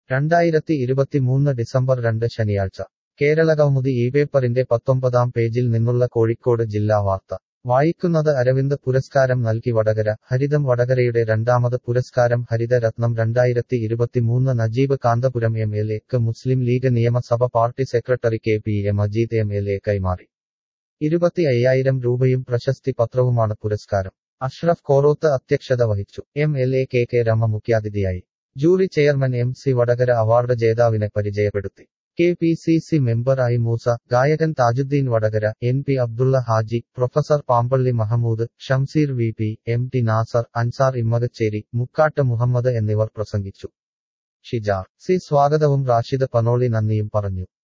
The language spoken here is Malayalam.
രണ്ടായിരത്തി ഇരുപത്തിമൂന്ന് ഡിസംബർ രണ്ട് ശനിയാഴ്ച കേരളകൗമുദി ഈ പേപ്പറിന്റെ പത്തൊമ്പതാം പേജിൽ നിന്നുള്ള കോഴിക്കോട് ജില്ലാ വാർത്ത വായിക്കുന്നത് അരവിന്ദ് പുരസ്കാരം നൽകി വടകര ഹരിതം വടകരയുടെ രണ്ടാമത് പുരസ്കാരം ഹരിതരത്നം രണ്ടായിരത്തി ഇരുപത്തിമൂന്ന് നജീബ് കാന്തപുരം എം എൽ എക്ക് മുസ്ലിം ലീഗ് നിയമസഭ party secretary K P A Majeed M L A കൈമാറി ഇരുപത്തി അയ്യായിരം രൂപയും പ്രശസ്തി പത്രവുമാണ് പുരസ്കാരം അഷ്റഫ് കോറോത്ത് അധ്യക്ഷത വഹിച്ചു M L A K K Rema മുഖ്യാതിഥിയായി jury chairman M C Vadakara award ജേതാവിനെ പരിചയപ്പെടുത്തി K P C C member I Moosa ഗായകൻ Thajudheen Vadakara N P Abdulla Haji professor Pampally Mahmood Shamseer V P M T Nasar Ansar Immakacheri Mukkattu Muhammad എന്നിവർ പ്രസംഗിച്ചു ഷിജാർ സി സ്വാഗതവും റാഷിദ് പനോളി നന്ദിയും പറഞ്ഞു